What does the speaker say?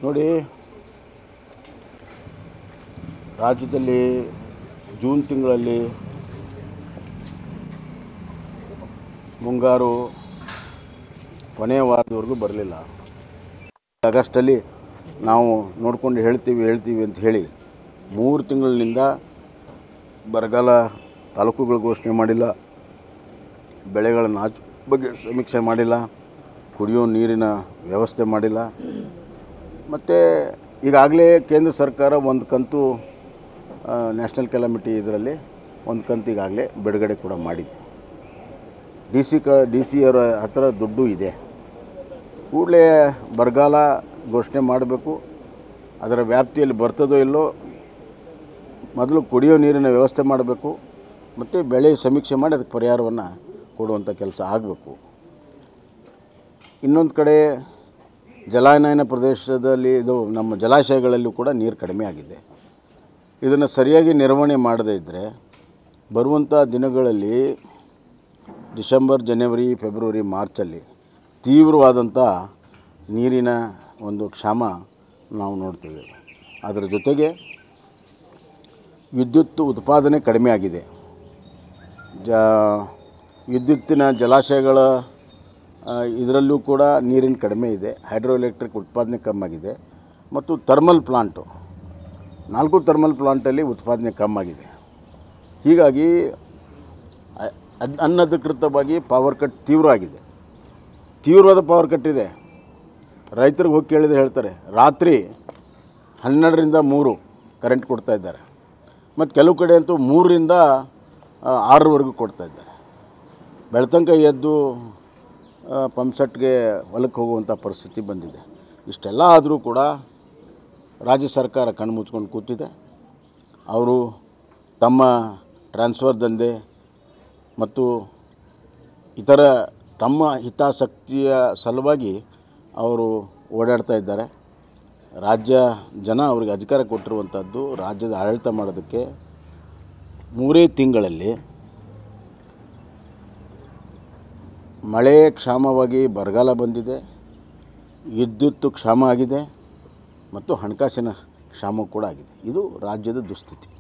ನೋಡಿ ರಾಜ್ಯದಲ್ಲಿ ಜೂನ್ ತಿಂಗಳಲ್ಲಿ ಮುಂಗಾರು ಕೊನೆಯ ವಾರದವರೆಗೂ ಬರಲಿಲ್ಲ ಆಗಸ್ಟಲ್ಲಿ ನಾವು ನೋಡ್ಕೊಂಡು ಹೇಳ್ತೀವಿ ಹೇಳ್ತೀವಿ ಅಂತ ಹೇಳಿ ಮೂರು ತಿಂಗಳಿನಿಂದ ಬರಗಾಲ ತಾಲೂಕುಗಳು ಘೋಷಣೆ ಮಾಡಿಲ್ಲ ಬೆಳೆಗಳ ನಾಚು ಬಗ್ಗೆ ಸಮೀಕ್ಷೆ ಮಾಡಿಲ್ಲ ಕುಡಿಯೋ ನೀರಿನ ವ್ಯವಸ್ಥೆ ಮಾಡಿಲ್ಲ ಮತ್ತು ಈಗಾಗಲೇ ಕೇಂದ್ರ ಸರ್ಕಾರ ಒಂದು ಕಂತು ನ್ಯಾಷನಲ್ ಕೆಲಾಮಿಟಿ ಇದರಲ್ಲಿ ಒಂದು ಕಂತು ಈಗಾಗಲೇ ಬಿಡುಗಡೆ ಕೂಡ ಮಾಡಿದೆ ಡಿ ಸಿ ಕ ಡಿ ಸಿ ಅವರ ಹತ್ರ ದುಡ್ಡು ಇದೆ ಕೂಡಲೇ ಬರಗಾಲ ಘೋಷಣೆ ಮಾಡಬೇಕು ಅದರ ವ್ಯಾಪ್ತಿಯಲ್ಲಿ ಬರ್ತದೋ ಇಲ್ಲೋ ಮೊದಲು ಕುಡಿಯೋ ನೀರಿನ ವ್ಯವಸ್ಥೆ ಮಾಡಬೇಕು ಮತ್ತು ಬೆಳೆ ಸಮೀಕ್ಷೆ ಮಾಡಿ ಅದಕ್ಕೆ ಪರಿಹಾರವನ್ನು ಕೊಡುವಂಥ ಕೆಲಸ ಆಗಬೇಕು ಇನ್ನೊಂದು ಕಡೆ ಜಲಾನಯನ ಪ್ರದೇಶದಲ್ಲಿ ಇದು ನಮ್ಮ ಜಲಾಶಯಗಳಲ್ಲೂ ಕೂಡ ನೀರು ಕಡಿಮೆ ಆಗಿದೆ ಇದನ್ನು ಸರಿಯಾಗಿ ನಿರ್ವಹಣೆ ಮಾಡದೇ ಇದ್ದರೆ ಬರುವಂಥ ದಿನಗಳಲ್ಲಿ ಡಿಸೆಂಬರ್ ಜನವರಿ ಫೆಬ್ರವರಿ ಮಾರ್ಚಲ್ಲಿ ತೀವ್ರವಾದಂಥ ನೀರಿನ ಒಂದು ಕ್ಷಾಮ ನಾವು ನೋಡ್ತೀವಿ ಅದರ ಜೊತೆಗೆ ವಿದ್ಯುತ್ ಉತ್ಪಾದನೆ ಕಡಿಮೆ ಆಗಿದೆ ಜ ವಿದ್ಯುತ್ತಿನ ಜಲಾಶಯಗಳ ಇದರಲ್ಲೂ ಕೂಡ ನೀರಿನ ಕಡಿಮೆ ಇದೆ ಹೈಡ್ರೋ ಎಲೆಕ್ಟ್ರಿಕ್ ಉತ್ಪಾದನೆ ಕಮ್ಮಾಗಿದೆ ಮತ್ತು ಥರ್ಮಲ್ ಪ್ಲಾಂಟು ನಾಲ್ಕು ಥರ್ಮಲ್ ಪ್ಲಾಂಟಲ್ಲಿ ಉತ್ಪಾದನೆ ಕಮ್ಮಾಗಿದೆ ಹೀಗಾಗಿ ಅ- ಅದ್- ಅನಧಿಕೃತವಾಗಿ ಪವರ್ ಕಟ್ ತೀವ್ರ ಆಗಿದೆ ತೀವ್ರವಾದ ಪವರ್ ಕಟ್ ಇದೆ ರೈತರಿಗೆ ಹೋಗಿ ಕೇಳಿದ್ರೆ ಹೇಳ್ತಾರೆ ರಾತ್ರಿ ಹನ್ನೆರಡರಿಂದ ಮೂರು ಕರೆಂಟ್ ಕೊಡ್ತಾ ಇದ್ದಾರೆ ಮತ್ತು ಕೆಲವು ಕಡೆ ಅಂತೂ ಮೂರರಿಂದ ಆ, ಆರರವರೆಗೂ ಕೊಡ್ತಾ ಇದ್ದಾರೆ ಬೆಳ್ತಂಕ ಎದ್ದು ಪಂಪ್ಸೆಟ್ಗೆ ಹೊಲಕ್ಕೆ ಹೋಗುವಂಥ ಪರಿಸ್ಥಿತಿ ಬಂದಿದೆ ಇಷ್ಟೆಲ್ಲ ಆದರೂ ಕೂಡ ರಾಜ್ಯ ಸರ್ಕಾರ ಕಣ್ಣು ಮುಚ್ಕೊಂಡು ಕೂತಿದೆ ಅವರು ತಮ್ಮ ಟ್ರಾನ್ಸ್ಫರ್ ದಂಧೆ ಮತ್ತು ಇತರ ತಮ್ಮ ಹಿತಾಸಕ್ತಿಯ ಸಲುವಾಗಿ ಅವರು ಓಡಾಡ್ತಾ ಇದ್ದಾರೆ ರಾಜ್ಯ ಜನ ಅವರಿಗೆ ಅಧಿಕಾರ ಕೊಟ್ಟಿರುವಂಥದ್ದು ರಾಜ್ಯದ ಆಡಳಿತ ಮಾಡೋದಕ್ಕೆ ಮೂರೇ ತಿಂಗಳಲ್ಲಿ ಮಳೆ ಕ್ಷಾಮವಾಗಿ ಬರಗಾಲ ಬಂದಿದೆ ವಿದ್ಯುತ್ ಕ್ಷಾಮ ಆಗಿದೆ ಮತ್ತು ಹಣಕಾಸಿನ ಕ್ಷಾಮ ಕೂಡ ಆಗಿದೆ ಇದು ರಾಜ್ಯದ ದುಸ್ಥಿತಿ